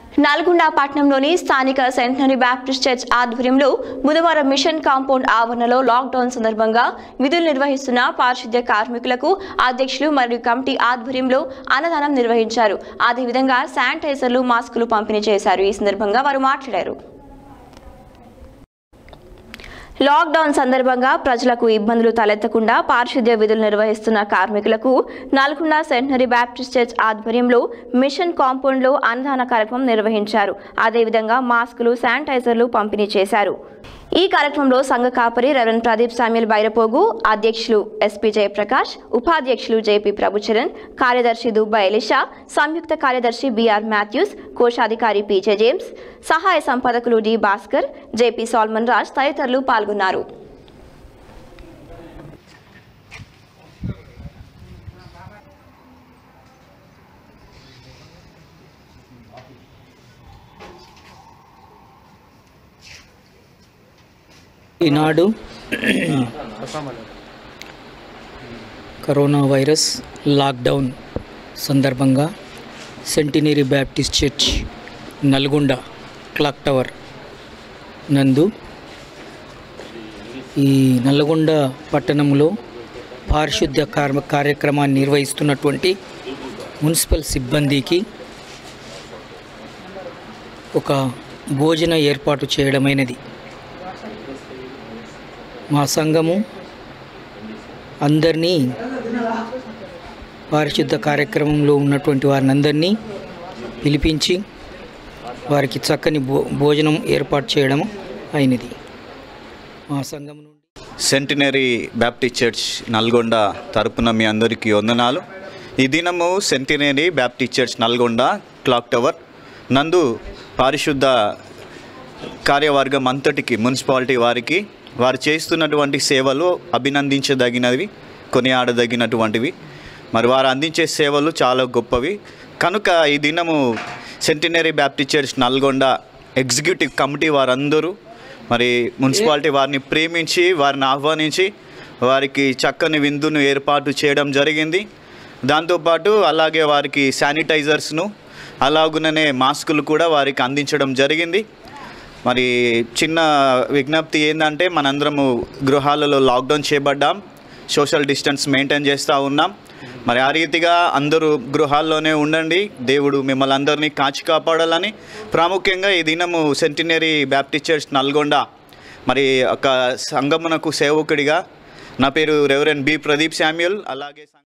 నల్గొండ పట్టణంలోని స్థానిక centenary Baptist church ఆధ్వర్యంలో బుధవారం మిషన్ కాంపౌండ్ ఆవరణలో లాక్డౌన్ సందర్భంగా విధులు నిర్వహిస్తున్న పారిశుద్ధ్య కార్మికులకు అధ్యక్షులు మరియు కమిటీ ఆధ్వర్యంలో అన్నదానం నిర్వహించారు అదేవిధంగా శానిటైజర్లు మాస్కులు పంపిణీ చేశారు ఈ సందర్భంగా వారు మాట్లాడారు లాక్డౌన్ సందర్భంగా ప్రజలకు ఇబ్బందులు తలెత్తకుండా పారిశుద్ధ్య విధులు నిర్వహిస్తున్న కార్మికులకు నల్గొండ సెంటనరీ బ్యాప్టిస్ట్ చర్చ్ ఆధ్వర్యంలో మిషన్ కాంపౌండ్లో అన్నదాన కార్యక్రమం నిర్వహించారు అదేవిధంగా మాస్కులు శానిటైజర్లు పంపిణీ చేశారు ఈ కార్యక్రమంలో సంఘ కాపరి రెవరెండ్ ప్రదీప్ సామ్యుల్ బైరపోగు అధ్యక్షులు ఎస్పీ జయప్రకాష్ ఉపాధ్యక్షులు జేపీ ప్రభుచరణ్ కార్యదర్శి దుబ్బా ఎలిషా సంయుక్త కార్యదర్శి బిఆర్ మాథ్యూస్ కోశాధికారి పీజే జేమ్స్ సహాయ సంపాదకులు డి భాస్కర్ జేపీ సాల్మన్ రాజ్ తదితరులు పాల్గొన్నారు ఈనాడు కరోనా వైరస్ లాక్డౌన్ సందర్భంగా centenary Baptist church Nalgonda clock tower నందు ఈ నల్గొండ పట్టణంలో పారిశుద్ధ్య కార్మ కార్యక్రమాన్ని నిర్వహిస్తున్నటువంటి మున్సిపల్ సిబ్బందికి ఒక భోజన ఏర్పాటు చేయడమైనది మా సంఘము అందరినీ పారిశుద్ధ కార్యక్రమంలో ఉన్నటువంటి వారిని అందరినీ పిలిపించి వారికి చక్కని భో భోజనం ఏర్పాటు చేయడం అయినది మా సంఘం నుండి సెంటినరీ బ్యాప్టిస్ట్ చర్చ్ నల్గొండ తరపున మీ అందరికీ వందనాలు ఈ దినము centenary Baptist church Nalgonda clock tower నందు పారిశుద్ధ కార్యవర్గం అంతటికి మున్సిపాలిటీ వారికి వారు చేస్తున్నటువంటి సేవలు అభినందించదగినవి కొనియాడదగినటువంటివి మరి వారు అందించే సేవలు చాలా గొప్పవి కనుక ఈ దినము centenary Baptist church Nalgonda executive committee వారందరూ మరి మున్సిపాలిటీ వారిని ప్రేమించి వారిని ఆహ్వానించి వారికి చక్కని విందును ఏర్పాటు చేయడం జరిగింది దాంతోపాటు అలాగే వారికి శానిటైజర్స్ను అలాగుననే మాస్కులు కూడా వారికి అందించడం జరిగింది మరి చిన్న విజ్ఞప్తి ఏంటంటే మనందరము గృహాలలో లాక్డౌన్ చేయబడ్డాం సోషల్ డిస్టెన్స్ మెయింటైన్ చేస్తూ ఉన్నాం మరి ఆ రీతిగా అందరూ గృహాల్లోనే ఉండండి దేవుడు మిమ్మల్ని అందరినీ కాచి కాపాడాలని ప్రాముఖ్యంగా ఈ దినము సెంటినరీ బ్యాప్టిస్ట్ చర్చ్ నల్గొండ మరి ఒక సంగమునకు సేవకుడిగా నా పేరు రెవరెండ్ బి ప్రదీప్ శామ్యుల్ అలాగే